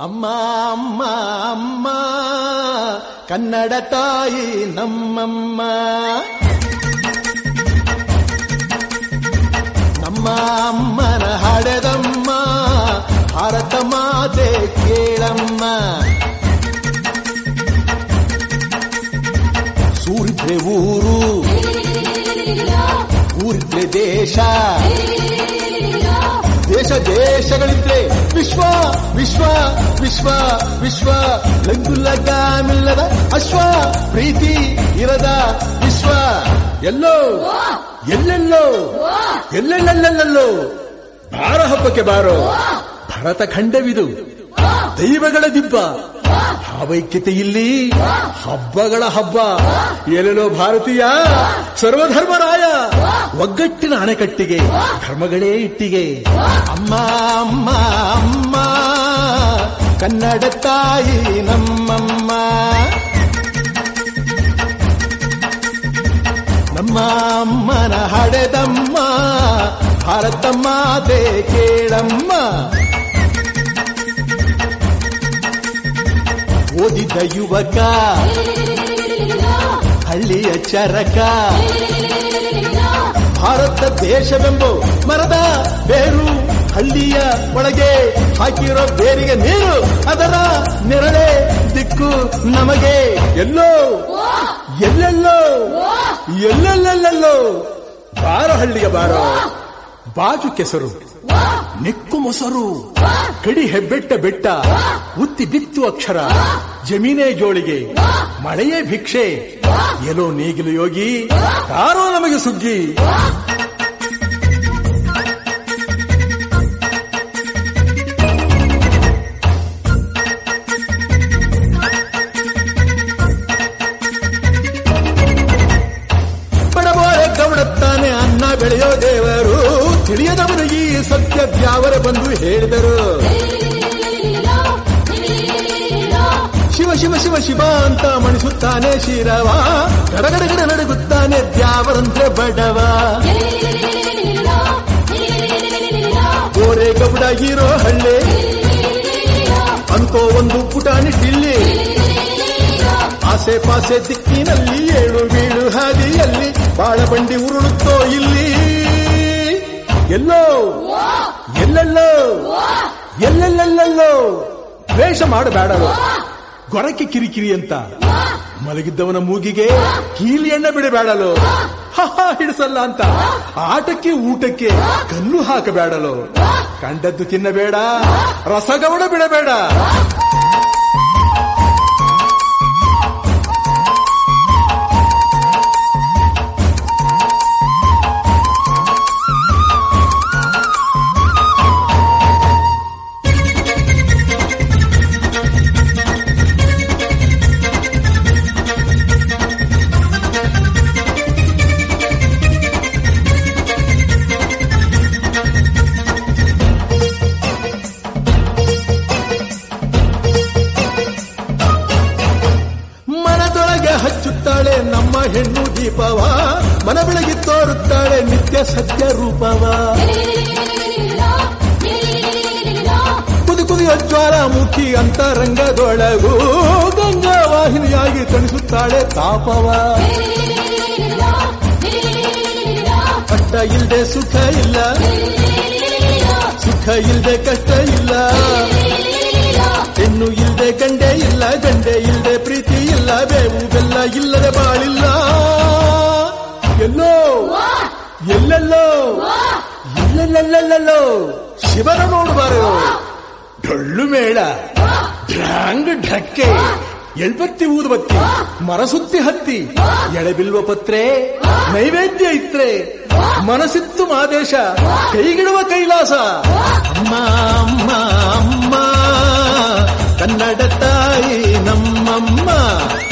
ಅಮ್ಮ ಅಮ್ಮ ಅಮ್ಮ ಕನ್ನಡ ತಾಯಿ ನಮ್ಮಮ್ಮ ನಮ್ಮ ಅಮ್ಮನ ಹಡೆದಮ್ಮ ಭಾರತ ಮಾತೆ ಕೇಳಮ್ಮ ಸೂರಿದ್ರೆ ಊರು ಊರಿದ್ರೆ ದೇಶ ದೇಶ ದೇಶಗಳಿದ್ರೆ ವಿಶ್ವ ವಿಶ್ವ ವಿಶ್ವ ವಿಶ್ವ ಲಗ್ಗುಲ್ಲಗಾಮಿಲ್ಲದ ಅಶ್ವ ಪ್ರೀತಿ ಇರದ ವಿಶ್ವ ಎಲ್ಲೋ ಎಲ್ಲೆಲ್ಲೋ ಎಲ್ಲೆಲ್ಲೆಲ್ಲೆಲ್ಲೋ ಬಾರ ಹಬ್ಬಕ್ಕೆ ಬಾರೋ ಭರತ ಖಂಡವಿದು ದೈವಗಳ ದಿಬ್ಬ ಭಾವೈಕ್ಯತೆ ಇಲ್ಲಿ ಹಬ್ಬಗಳ ಹಬ್ಬ ಎಲ್ಲೆಲ್ಲೋ ಭಾರತೀಯ ಸರ್ವಧರ್ಮರಾಯ ಒಗ್ಗಟ್ಟಿನ ಅಣೆಕಟ್ಟಿಗೆ ಧರ್ಮಗಳೇ ಇಟ್ಟಿಗೆ ಅಮ್ಮ ಅಮ್ಮ ಅಮ್ಮ ಕನ್ನಡ ತಾಯಿ ನಮ್ಮಮ್ಮ ನಮ್ಮ ಅಮ್ಮನ ಹಡೆದಮ್ಮ ಭಾರತ ಮಾತೆ ಕೇಳಮ್ಮ ಓದಿದ ಯುವಕ ಹಳ್ಳಿಯ ಚರಕ ಭಾರತ ದೇಶವೆಂಬೋ ಮರದ ಬೇರು ಹಳ್ಳಿಯ ಒಳಗೆ ಹಾಕಿರೋ ಬೇರಿಗೆ ನೀರು ಅದರ ನೆರಳೆ ದಿಕ್ಕು ನಮಗೆ ಎಲ್ಲೋ ಎಲ್ಲೆಲ್ಲೋ ಎಲ್ಲೆಲ್ಲೆಲ್ಲೆಲ್ಲೋ ಬಾರೋ ಹಳ್ಳಿಗೆ ಬಾರೋ ಬಾಜು ಕೆಸರು ನೆಕ್ಕು ಮೊಸರು ಕಡಿ ಹೆಬ್ಬೆಟ್ಟ ಬೆಟ್ಟ ಉತ್ತಿ ಬಿತ್ತು ಅಕ್ಷರ ಜಮೀನೇ ಜೋಳಿಗೆ ಮಳೆಯೇ ಭಿಕ್ಷೆ ಎಲ್ಲೋ ನೇಗಿಲು ಯೋಗಿ ಯಾರೋ ನಮಗೆ ಸುಗ್ಗಿ ಬಡಬೋರೆ ಗೌಡತ್ತಾನೆ ಅನ್ನ ಬೆಳೆಯೋ ದೇವರು ತಿಳಿಯದವರು ಈ ಸತ್ಯ ದ್ಯಾವರ ಬಂದು ಹೇಳಿದರು ಶಿವ ಶಿವ ಶಿವ ಶಿವ ಅಂತ ಮಣಿಸುತ್ತಾನೆ ಶಿರವ ಗಡಗಡಗಡ ನಡುಗುತ್ತಾನೆ ದ್ಯಾವರಂದ್ರೆ ಬಡವ ಗೋರೆ ಗೌಡ ಇರೋ ಹಳ್ಳಿ ಅಂತೋ ಒಂದು ಪುಟಾಣಿ ಟಿಲ್ಲಿ ಆಸೆ ಪಾಸೆ ದಿಕ್ಕಿನಲ್ಲಿ ಏಳು ಬೀಳು ಹಾದಿಯಲ್ಲಿ ಬಾಳ ಬಂಡಿ ಉರುಳುತ್ತೋ ಇಲ್ಲಿ ಎಲ್ಲೋ ಎಲ್ಲೆಲ್ಲೋ ಎಲ್ಲೆಲ್ಲೆಲ್ಲೆಲ್ಲೋ ದ್ವೇಷ ಮಾಡಬೇಡರು ಗೊರಕ್ಕೆ ಕಿರಿಕಿರಿ ಅಂತ ಮಲಗಿದ್ದವನ ಮೂಗಿಗೆ ಕೀಲಿ ಎಣ್ಣೆ ಬಿಡಬೇಡಲು ಹಹ ಹಿಡಿಸಲ್ಲ ಅಂತ ಆಟಕ್ಕೆ ಊಟಕ್ಕೆ ಕಲ್ಲು ಹಾಕಬೇಡಲು ಕಂಡದ್ದು ತಿನ್ನಬೇಡ ರಸಗವಡ ಬಿಡಬೇಡ ಮನದೊಳಗೆ ಹಚ್ಚುತ್ತಾಳೆ ನಮ್ಮ ಹೆಣ್ಣು ದೀಪವ ಮನ ಬೆಳಗಿ ತೋರುತ್ತಾಳೆ ನಿತ್ಯ ಸತ್ಯ ರೂಪವ ಕುದಿ ಕುದಿಯ ಜ್ವಾಲಾಮುಖಿ ಅಂತರಂಗದೊಳಗೂ ಗಂಗಾ ವಾಹಿನಿಯಾಗಿ ತಣಿಸುತ್ತಾಳೆ ತಾಪವ ಕಷ್ಟ ಇಲ್ದೆ ಸುಖ ಇಲ್ಲ ಸುಖ ಇಲ್ದೆ ಕಷ್ಟ ಇಲ್ಲ ಹೆಣ್ಣು ಇಲ್ದೆ ಗಂಡೆ ಇಲ್ಲ ಗಂಡೆ ಇಲ್ದೆ ಪ್ರೀತಿ ಇಲ್ಲ ಬೇವು ಬೆಲ್ಲ ಇಲ್ಲದೆ ಬಾಳಿಲ್ಲ ಎಲ್ಲೋ ಎಲ್ಲೆಲ್ಲೋ ಎಲ್ಲೆಲ್ಲೆಲ್ಲೆಲ್ಲೋ ಶಿವನ ನೋಡಬಾರು ಡೊಳ್ಳು ಮೇಳ ಡ್ರಾಂಗ್ ಢಕ್ಕೆ ಎಳ್ಬತ್ತಿ ಊದುಬತ್ತಿ ಮರಸುತ್ತಿ ಹತ್ತಿ ಎಳೆಬಿಲ್ವ ಪತ್ರೆ ನೈವೇದ್ಯ ಇತ್ರೆ ಮನಸ್ಸಿತ್ತು ಮಾದೇಶ ಕೈಗಿಡುವ ಕೈಲಾಸ ಅಮ್ಮ ಅಮ್ಮ ಅಮ್ಮ ಕನ್ನಡ ತಾಯಿ ನಮ್ಮಮ್ಮ